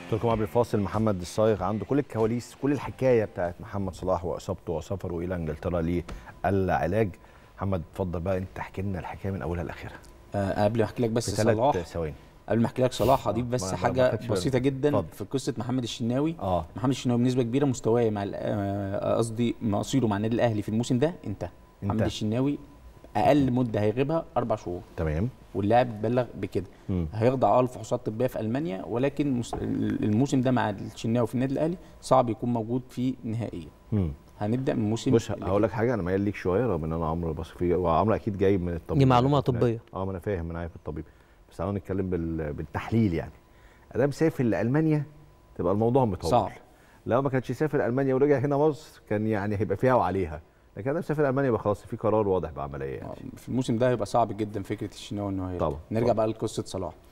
قلت لكم قبل الفاصل محمد الصايغ عنده كل الكواليس كل الحكايه بتاعت محمد صلاح واصابته وسفره الى انجلترا للعلاج محمد اتفضل بقى انت احكي لنا الحكايه من اولها لاخرها آه قبل ما احكي لك بس في صلاح ثلاث ثواني قبل ما احكي لك صلاح هضيف ما- بس ما- ما حاجه خدتش بالي. بسيطه جدا اتفضل. في قصه محمد الشناوي اه محمد الشناوي بنسبه كبيره مستواه مع ال- آه، قصدي مصيره مع النادي الاهلي في الموسم ده انتهى محمد انتهى. الشناوي اقل مده هيغيبها اربع شهور تمام واللاعب بلغ بكده مم. هيخضع اه لفحوصات طبيه في المانيا ولكن مس- الموسم ده مع الشناوي في النادي الاهلي صعب يكون موجود فيه نهائيا مم. هنبدا من الموسم بص اللي هقول لك حاجه انا ميال ليك شويه رغم ان انا عمرو بثق فيه وعمرو اكيد جاي من الطبيب دي معلومة أنا كنت طبية. عارف. اه ما انا فاهم انا عارف الطبيب بس تعالوا نتكلم بال... بالتحليل يعني ادام سافر لالمانيا تبقى الموضوع مطول صعب. لو ما كانش سافر المانيا ورجع هنا مصر كان يعني هيبقى فيها وعليها لكن ادام سافر المانيا يبقى خلاص في قرار واضح بعمليه يعني آه، في الموسم ده هيبقى صعب جدا فكره الشناوي انه هيرجع طبعا. نرجع طبعا. بقى لقصه صلاح